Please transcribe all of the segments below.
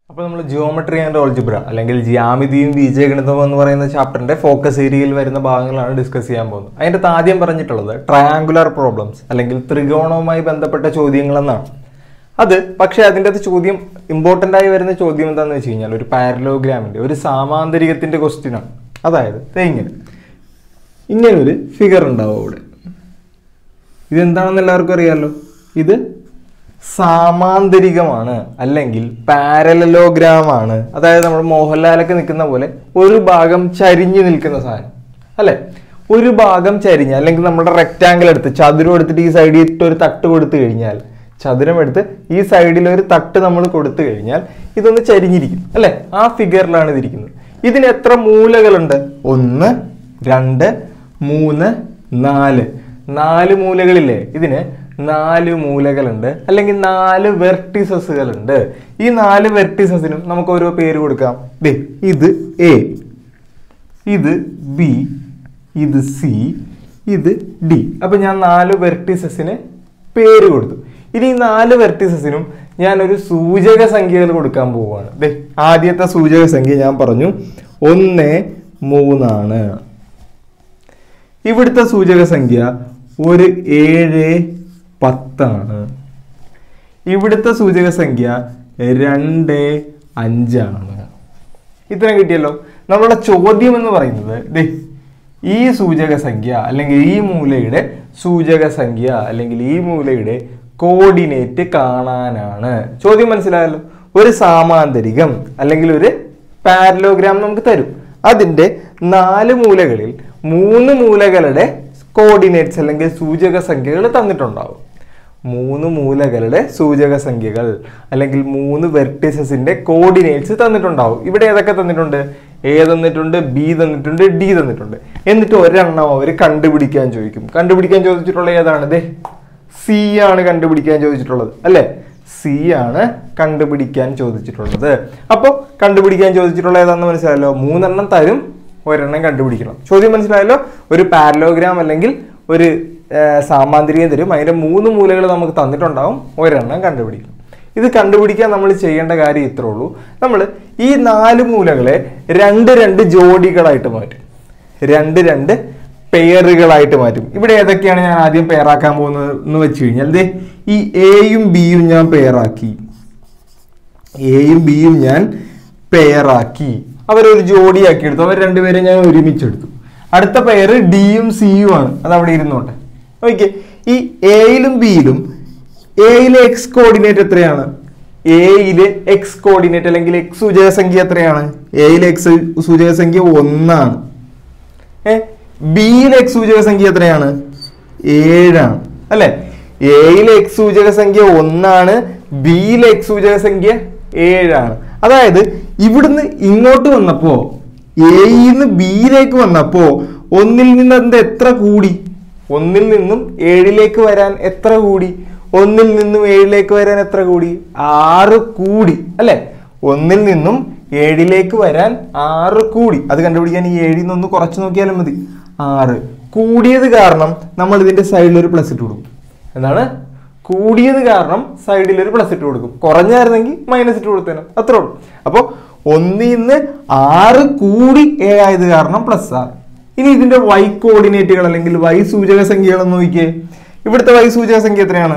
അപ്പോൾ നമ്മൾ geometry and algebra അല്ലെങ്കിൽ ജ്യാമിതിയും ബീജഗണിതവും എന്ന് പറയുന്ന ചാപ്റ്ററിന്റെ ഫോക്കസ് ഏരിയയിൽ വരുന്ന ഭാഗങ്ങളാണ് ഡിസ്കസ് ചെയ്യാൻ പോകുന്നത് അതിൻ്റെ അകത്ത് ആദ്യം പറഞ്ഞിട്ടുള്ളത് ട്രയാങ്കുലർ പ്രോബ്ലംസ് അല്ലെങ്കിൽ ത്രികോണവുമായി ബന്ധപ്പെട്ട ചോദ്യങ്ങൾ എന്നാണ് അത് പക്ഷേ അതിൻ്റെ അകത്ത് ചോദ്യം ഇമ്പോർട്ടൻ്റ് ആയി വരുന്ന ചോദ്യം എന്താണെന്ന് വെച്ച് കഴിഞ്ഞാൽ ഒരു പാരലോഗ്രാമിൻ്റെ ഒരു സാമാന്തരികത്തിൻ്റെ ക്വസ്റ്റ്യൻ ആണ് അതായത് ദേ ഇങ്ങനെ ഇങ്ങനെ ഒരു ഫിഗർ ഉണ്ടാവും അവിടെ ഇതെന്താണെന്ന് എല്ലാവർക്കും അറിയാമല്ലോ ഇത് സാമാന്തരികമാണ് അല്ലെങ്കിൽ പാരലലോഗ്രാം ആണ് അതായത് നമ്മൾ മോഹൻലാലൊക്കെ നിൽക്കുന്ന പോലെ ഒരു ഭാഗം ചരിഞ്ഞു നിൽക്കുന്ന സാധനം അല്ലെ ഒരു ഭാഗം ചരിഞ്ഞ് അല്ലെങ്കിൽ നമ്മുടെ റെക്റ്റാങ്കിൾ എടുത്ത് ചതുരം എടുത്തിട്ട് ഈ സൈഡിൽ ഇട്ട് ഒരു തട്ട് കൊടുത്തു കഴിഞ്ഞാൽ ചതുരം എടുത്ത് ഈ സൈഡിൽ ഒരു തട്ട് നമ്മൾ കൊടുത്തു കഴിഞ്ഞാൽ ഇതൊന്ന് ചരിഞ്ഞിരിക്കും അല്ലെ ആ ഫിഗറിലാണ് ഇതിരിക്കുന്നത് ഇതിന് എത്ര മൂലകളുണ്ട് ഒന്ന് രണ്ട് മൂന്ന് നാല് നാല് മൂലകളില്ലേ ഇതിന് നാല് മൂലകളുണ്ട് അല്ലെങ്കിൽ നാല് വെർട്ടിസസുകളുണ്ട് ഈ നാല് വെർട്ടിസസിനും നമുക്ക് ഓരോ പേര് കൊടുക്കാം ദേ ഇത് എ ഇത് ബി ഇത് സി ഇത് ഡി അപ്പൊ ഞാൻ നാല് വെർട്ടിസസിന് പേര് കൊടുത്തു ഇനി ഈ നാല് വെർട്ടിസസിനും ഞാൻ ഒരു സൂചക സംഖ്യകൾ കൊടുക്കാൻ പോവുകയാണ് ദേ ആദ്യത്തെ സൂചക സംഖ്യ ഞാൻ പറഞ്ഞു ഒന്ന് മൂന്നാണ് ഇവിടുത്തെ സൂചക സംഖ്യ ഒരു ഏഴ് പത്താണ് ഇവിടുത്തെ സൂചക സംഖ്യ രണ്ട് അഞ്ചാണ് ഇത്രയും കിട്ടിയല്ലോ നമ്മളുടെ ചോദ്യം എന്ന് പറയുന്നത് ദേ ഈ സൂചക സംഖ്യ അല്ലെങ്കിൽ ഈ മൂലയുടെ സൂചക സംഖ്യ അല്ലെങ്കിൽ ഈ മൂലയുടെ കോർഡിനേറ്റ് കാണാനാണ് ചോദ്യം മനസ്സിലായല്ലോ ഒരു സാമാന്തരികം അല്ലെങ്കിൽ ഒരു പാരലോഗ്രാം നമുക്ക് തരും അതിന്റെ നാല് മൂലകളിൽ മൂന്ന് മൂലകളുടെ കോർഡിനേറ്റ്സ് അല്ലെങ്കിൽ സൂചക സംഖ്യകൾ തന്നിട്ടുണ്ടാവും മൂന്ന് മൂലകളുടെ സൂചക സംഖ്യകൾ അല്ലെങ്കിൽ മൂന്ന് വെർട്ടിസസിന്റെ കോർഡിനേറ്റ്സ് തന്നിട്ടുണ്ടാവും ഇവിടെ ഏതൊക്കെ തന്നിട്ടുണ്ട് എ തന്നിട്ടുണ്ട് ബി തന്നിട്ടുണ്ട് ഡി തന്നിട്ടുണ്ട് എന്നിട്ട് ഒരെണ്ണം അവർ കണ്ടുപിടിക്കാൻ ചോദിക്കും കണ്ടുപിടിക്കാൻ ചോദിച്ചിട്ടുള്ള ഏതാണ് ദേ സി ആണ് കണ്ടുപിടിക്കാൻ ചോദിച്ചിട്ടുള്ളത് അല്ലേ സി ആണ് കണ്ടുപിടിക്കാൻ ചോദിച്ചിട്ടുള്ളത് അപ്പോൾ കണ്ടുപിടിക്കാൻ ചോദിച്ചിട്ടുള്ള ഏതാണെന്ന് മനസ്സിലായല്ലോ മൂന്നെണ്ണം തരും ഒരെണ്ണം കണ്ടുപിടിക്കണം ചോദ്യം മനസ്സിലായല്ലോ ഒരു പാരലോഗ്രാം അല്ലെങ്കിൽ ഒരു ആ, സാമാന്തരികം തരും അതിന്റെ മൂന്ന് മൂലകൾ നമുക്ക് തന്നിട്ടുണ്ടാവും ഒരെണ്ണം കണ്ടുപിടിക്കണം ഇത് കണ്ടുപിടിക്കാൻ നമ്മൾ ചെയ്യേണ്ട കാര്യം ഇത്രേ ഉള്ളൂ നമ്മൾ ഈ നാല് മൂലകളെ രണ്ട് രണ്ട് ജോഡികളായിട്ട് മാറ്റും രണ്ട് രണ്ട് പെയറുകളായിട്ട് മാറ്റും ഇവിടെ ഏതൊക്കെയാണ് ഞാൻ ആദ്യം പെയറാക്കാൻ പോകുന്നത് എന്ന് വെച്ച് കഴിഞ്ഞാൽ ദേ ഈ എയും ബിയും ഞാൻ പെയറാക്കി എയും ബിയും ഞാൻ പെയറാക്കി അവരൊരു ജോഡിയാക്കി എടുത്തു അവർ രണ്ടുപേരെ ഞാൻ ഒരുമിച്ചെടുത്തു അടുത്ത പെയർ ഡിയും സിയും ആണ് അത് അവിടെ ഇരുന്നോട്ടെ ഓക്കെ ഈ എയിലും ബിയിലും എയിലെ എക്സ് കോർഡിനേറ്റ് എത്രയാണ് എയിലെ എക്സ് കോർഡിനേറ്റ് അല്ലെങ്കിൽ എക്സ് സൂചക സംഖ്യ എത്രയാണ് എയിലെ എക്സ് സൂചക സംഖ്യ ഒന്നാണ് ഏ ബിയിലെ എക്സ് സൂചക സംഖ്യ എത്രയാണ് ഏഴാണ് അല്ലെ എയിലെ എക്സ് സൂചക സംഖ്യ ഒന്നാണ് ബിയിലെ എക്സ് സൂചക സംഖ്യ ഏഴാണ് അതായത് ഇവിടുന്ന് ഇങ്ങോട്ട് വന്നപ്പോ എയിന്ന് ബിയിലേക്ക് വന്നപ്പോ ഒന്നിൽ നിന്ന് അത് എത്ര കൂടി ഒന്നിൽ നിന്നും ഏഴിലേക്ക് വരാൻ എത്ര കൂടി ഒന്നിൽ നിന്നും ഏഴിലേക്ക് വരാൻ എത്ര കൂടി ആറ് കൂടി അല്ലെ ഒന്നിൽ നിന്നും ഏഴിലേക്ക് വരാൻ ആറ് കൂടി അത് കണ്ടുപിടിക്കാൻ ഈ ഏഴിൽ നിന്ന് കുറച്ച് നോക്കിയാലും മതി ആറ് കൂടിയത് കാരണം നമ്മൾ ഇതിന്റെ സൈഡിൽ ഒരു പ്ലസ് ഇട്ട് കൊടുക്കും എന്താണ് കൂടിയത് കാരണം സൈഡിൽ ഒരു പ്ലസ് ഇട്ട് കൊടുക്കും കുറഞ്ഞായിരുന്നെങ്കിൽ മൈനസ് ഇട്ട് കൊടുത്തേനെ അത്രേ ഉള്ളൂ അപ്പോൾ ഒന്നിൽ നിന്ന് ആറ് കൂടി ഏഴായത് കാരണം പ്ലസ് ആറ് ഇനി ഇതിന്റെ വൈ കോർഡിനേറ്റുകൾ അല്ലെങ്കിൽ വൈ സൂചക സംഖ്യകൾ ഒന്ന് നോക്കിയേ ഇവിടുത്തെ വൈ സൂചക സംഖ്യ എത്രയാണ്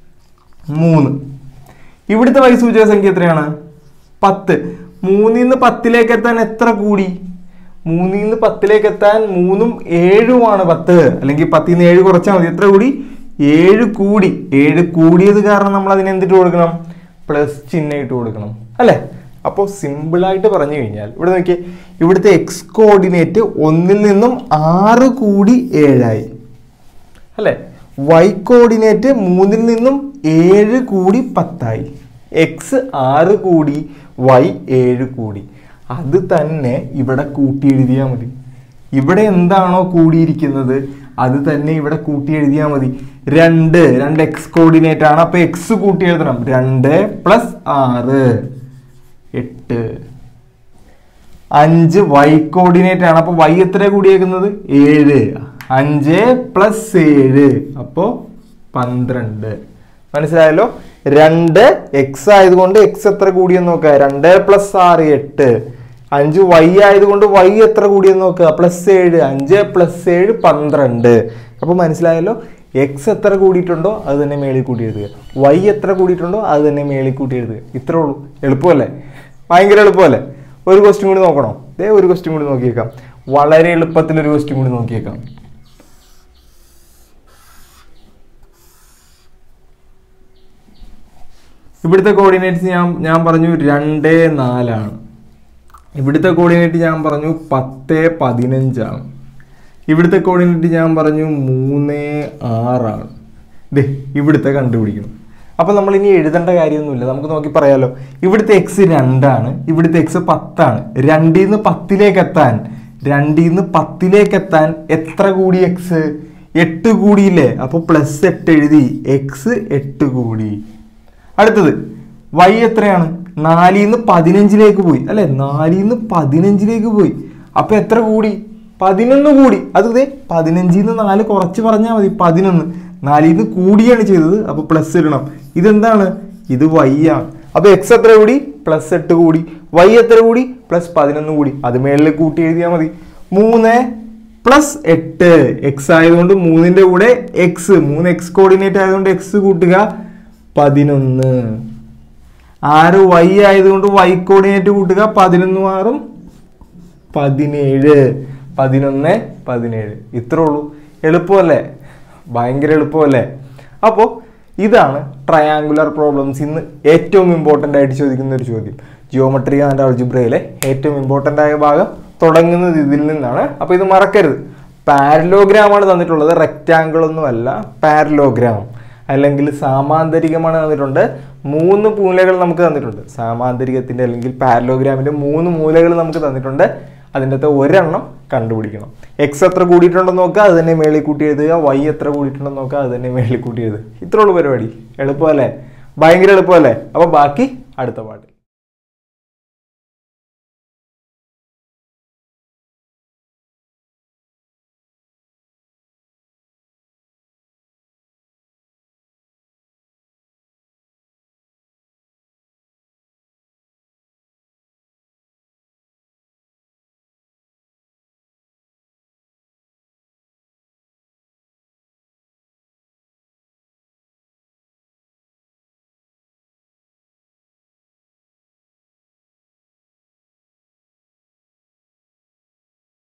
മൂന്ന് ഇവിടുത്തെ വൈ സൂചക സംഖ്യ എത്രയാണ് പത്ത് മൂന്നിൽ നിന്ന് പത്തിലേക്ക് എത്താൻ എത്ര കൂടി മൂന്നിൽ നിന്ന് പത്തിലേക്ക് എത്താൻ മൂന്നും ഏഴുമാണ് പത്ത് അല്ലെങ്കിൽ പത്തിൽ നിന്ന് ഏഴ് കുറച്ചാൽ മതി എത്ര കൂടി ഏഴ് കൂടി ഏഴ് കൂടിയത് കാരണം നമ്മൾ അതിന് എന്തിട്ട് കൊടുക്കണം പ്ലസ് ചിഹ്നം ഇട്ട് കൊടുക്കണം അല്ലേ അപ്പോൾ സിമ്പിളായിട്ട് പറഞ്ഞു കഴിഞ്ഞാൽ ഇവിടെ നോക്കിയേ ഇവിടുത്തെ എക്സ് കോർഡിനേറ്റ് ഒന്നിൽ നിന്നും ആറ് കൂടി ഏഴായി അല്ലെ വൈ കോർഡിനേറ്റ് മൂന്നിൽ നിന്നും ഏഴ് കൂടി പത്തായി എക്സ് ആറ് കൂടി വൈ ഏഴ് കൂടി അത് തന്നെ ഇവിടെ കൂട്ടി എഴുതിയാൽ മതി ഇവിടെ എന്താണോ കൂടിയിരിക്കുന്നത് അത് തന്നെ ഇവിടെ കൂട്ടി എഴുതിയാൽ മതി രണ്ട് രണ്ട് എക്സ് കോർഡിനേറ്റ് ആണ് അപ്പൊ എക്സ് കൂട്ടി എഴുതണം രണ്ട് പ്ലസ് ആറ് എട്ട് അഞ്ച് വൈ കോർഡിനേറ്റ് ആണ് അപ്പൊ വൈ എത്ര കൂടിയേക്കുന്നത് ഏഴ് അഞ്ച് പ്ലസ് ഏഴ് അപ്പോ പന്ത്രണ്ട് മനസ്സിലായല്ലോ രണ്ട് എക്സ് ആയതുകൊണ്ട് എക്സ് എത്ര കൂടിയെന്ന് നോക്കുക രണ്ട് പ്ലസ് ആറ് എട്ട് അഞ്ച് വൈ ആയതുകൊണ്ട് വൈ എത്ര കൂടിയെന്ന് നോക്കുക പ്ലസ് ഏഴ് അഞ്ച് പ്ലസ് ഏഴ് പന്ത്രണ്ട് അപ്പോൾ മനസ്സിലായല്ലോ എക്സ് എത്ര കൂടിയിട്ടുണ്ടോ അത് തന്നെ മേളിൽ കൂട്ടി എഴുതുക വൈ എത്ര കൂടിയിട്ടുണ്ടോ അത് തന്നെ മേളിൽ കൂട്ടി എഴുതുക ഇത്രേ ഉള്ളൂ എളുപ്പമല്ലേ ഭയങ്കര എളുപ്പമല്ലേ ഒരു ക്വസ്റ്റ്യൻ കൂടി നോക്കണോ ദേ ഒരു ക്വസ്റ്റ്യൻ കൂടി നോക്കിയേക്കാം വളരെ എളുപ്പത്തിൽ ഒരു ക്വസ്റ്റ്യൻ കൂടി നോക്കിയേക്കാം ഇവിടുത്തെ കോർഡിനേറ്റ്സ് ഞാൻ ഞാൻ പറഞ്ഞു രണ്ട് നാലാണ് ഇവിടുത്തെ കോർഡിനേറ്റ് ഞാൻ പറഞ്ഞു പത്ത് പതിനഞ്ചാണ് ഇവിടുത്തെ കോർഡിനേറ്റ് ഞാൻ പറഞ്ഞു മൂന്ന് ആറാണ് ദേ ഇവിടുത്തെ കണ്ടുപിടിക്കണം അപ്പോൾ നമ്മൾ ഇനി എഴുതേണ്ട കാര്യമൊന്നുമില്ല നമുക്ക് നോക്കി പറയാലോ ഇവിടുത്തെ എക്സ് രണ്ടാണ് ഇവിടുത്തെ എക്സ് പത്താണ് രണ്ടിൽ നിന്ന് പത്തിലേക്ക് എത്താൻ രണ്ടിൽ നിന്ന് പത്തിലേക്ക് എത്താൻ എത്ര കൂടി എക്സ് എട്ട് കൂടിയില്ലേ അപ്പോൾ പ്ലസ് എട്ട് എഴുതി എക്സ് എട്ട് കൂടി അടുത്തത് വൈ എത്രയാണ് നാലിൽ നിന്ന് പതിനഞ്ചിലേക്ക് പോയി അല്ലെ നാലിൽ നിന്ന് പതിനഞ്ചിലേക്ക് പോയി അപ്പൊ എത്ര കൂടി പതിനൊന്ന് കൂടി അത് ഇതേ പതിനഞ്ചിൽ നിന്ന് നാല് കുറച്ച് പറഞ്ഞാൽ മതി പതിനൊന്ന് നാലിൽ നിന്ന് കൂടിയാണ് ചെയ്തത് അപ്പൊ പ്ലസ് ഇടണം ഇതെന്താണ് ഇത് വൈ ആണ് അപ്പൊ എക്സ് എത്ര കൂടി പ്ലസ് എട്ട് കൂടി വൈ എത്ര കൂടി പ്ലസ് പതിനൊന്ന് കൂടി അത് മേളിൽ കൂട്ടി എഴുതിയാൽ മതി മൂന്ന് പ്ലസ് എട്ട് എക്സ് ആയതുകൊണ്ട് മൂന്നിന്റെ കൂടെ എക്സ് മൂന്ന് എക്സ് കോർഡിനേറ്റ് ആയതുകൊണ്ട് എക്സ് കൂട്ടുക പതിനൊന്ന് ആറ് വൈ ആയതുകൊണ്ട് വൈ കോർഡിനേറ്റ് കൂട്ടുക പതിനൊന്ന് ആറും പതിനേഴ് പതിനൊന്ന് പതിനേഴ് ഇത്രേ ഉള്ളൂ എളുപ്പമല്ലേ ഭയങ്കര എളുപ്പമല്ലേ അപ്പോൾ ഇതാണ് ട്രയാങ്കുലർ പ്രോബ്ലംസ് ഇന്ന് ഏറ്റവും ഇമ്പോർട്ടൻ്റ് ആയിട്ട് ചോദിക്കുന്ന ഒരു ചോദ്യം ജിയോമെട്രി ആൻഡ് അൾജിബ്രയിലെ ഏറ്റവും ഇമ്പോർട്ടൻ്റ് ആയ ഭാഗം തുടങ്ങുന്നത് ഇതിൽ നിന്നാണ് അപ്പോൾ ഇത് മറക്കരുത് പാരലോഗ്രാം ആണ് തന്നിട്ടുള്ളത് റെക്റ്റാങ്കിൾ ഒന്നുമല്ല പാരലോഗ്രാം അല്ലെങ്കിൽ സാമാന്തരികമാണ് തന്നിട്ടുണ്ട് മൂന്ന് മൂലകൾ നമുക്ക് തന്നിട്ടുണ്ട് സാമാന്തരികത്തിന്റെ അല്ലെങ്കിൽ പാരലോഗ്രാമിന്റെ മൂന്ന് മൂലകൾ നമുക്ക് തന്നിട്ടുണ്ട് അതിൻ്റെ അകത്ത് ഒരെണ്ണം കണ്ടുപിടിക്കണം എക്സ് എത്ര കൂടിയിട്ടുണ്ടെന്ന് നോക്കുക അത് തന്നെ മേളിൽ കൂട്ടി എഴുതുക വൈ എത്ര കൂടിയിട്ടുണ്ടെന്ന് നോക്കുക അത് തന്നെ മേളിൽ കൂട്ടി എഴുതുക ഇത്രേ ഉള്ളൂ പരിപാടി എളുപ്പമല്ലേ ഭയങ്കര എളുപ്പമല്ലേ അപ്പോൾ ബാക്കി അടുത്ത പാട്ട്